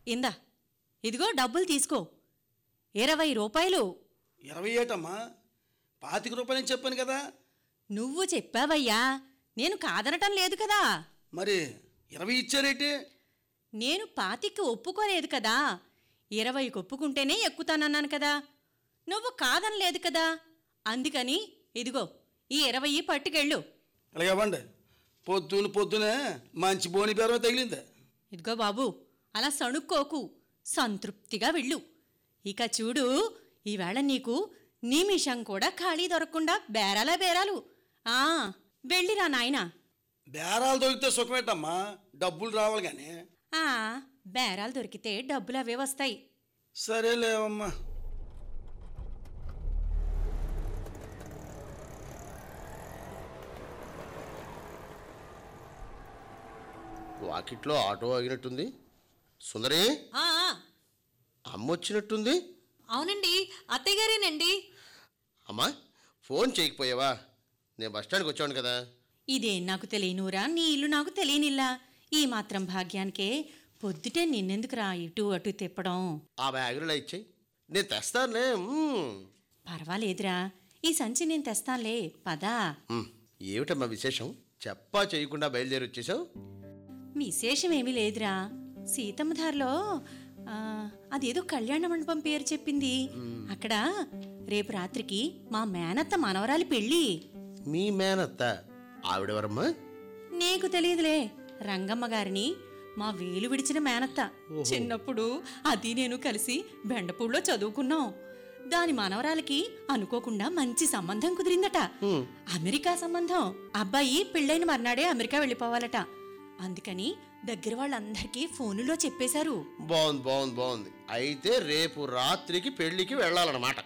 ఇందా ఇదిగో డబ్బులు తీసుకో ఇరవై రూపాయలు ఇరవై ఏటమ్మా పాతిక రూపాయలని చెప్పాను కదా నువ్వు చెప్పావయ్యా నేను కాదనటం లేదు కదా మరి ఇరవై ఇచ్చారేంటి నేను పాతికి ఒప్పుకోలేదు కదా ఇరవైకి ఒప్పుకుంటేనే ఎక్కుతానన్నాను కదా నువ్వు కాదనలేదు కదా అందుకని ఇదిగో ఈ ఇరవై పట్టుకెళ్ళు అలాగే ఇవ్వండి పొద్దున పొద్దునే మంచి బోని బేరం తగిలింది ఇదిగో బాబు అలా సణుక్కోకు సంతృప్తిగా వెళ్ళు ఇక చూడు ఈవేళ నీకు నిమిషం కూడా ఖాళీ దొరకకుండా బేరాలా బేరాలు ఆ వెళ్ళిరా నాయనా బేరాలు దొరికితే సుఖమేటమ్మా డబ్బులు రావాలి కానీ ఆ బేరాలు దొరికితే డబ్బులు అవే వస్తాయి సరేలేవమ్మా వాకిట్లో ఆటో ఆగినట్టుంది సుందరి ఆ, ఆ, అమ్మ వచ్చినట్టుంది అవునండి అత్తయ్య గారేనండి అమ్మా ఫోన్ చేయకపోయావా నేను బస్ స్టాండ్కి వచ్చాను కదా ఇదేం నాకు తెలియనురా నీ ఇల్లు నాకు తెలియనిల్లా ఈ మాత్రం భాగ్యానికే పొద్దుటే నిన్నెందుకురా ఇటు అటు తిప్పడం ఆ బ్యాగులు ఇచ్చాయి నేను తెస్తానులే మ్మ్. పర్వాలేదురా ఈ సంచి నేను తెస్తానులే పదా మ్మ్. ఏమిటమ్మా విశేషం చెప్పా చేయకుండా బయలుదేరి వచ్చేసావు విశేషమేమీ లేదురా సీతమ్మధారలో ఆ, అదేదో కళ్యాణ మండపం పేరు చెప్పింది అక్కడ రేపు రాత్రికి మా మేనత్త మనవరాలి పెళ్ళి మీ మేనత్త ఆవిడెవరమ్మా నీకు తెలియదులే రంగమ్మ గారిని మా వేలు విడిచిన మేనత్త చిన్నప్పుడు అది నేను కలిసి బెండపూడిలో చదువుకున్నాం దాని మనవరాలకి అనుకోకుండా మంచి సంబంధం కుదిరిందట అమెరికా సంబంధం అబ్బాయి పెళ్ళైన మర్నాడే అమెరికా వెళ్ళిపోవాలట అందుకని దగ్గర వాళ్ళందరికీ ఫోనులో చెప్పేశారు బాగుంది బాగుంది బాగుంది అయితే రేపు రాత్రికి పెళ్ళికి వెళ్ళాలన్నమాట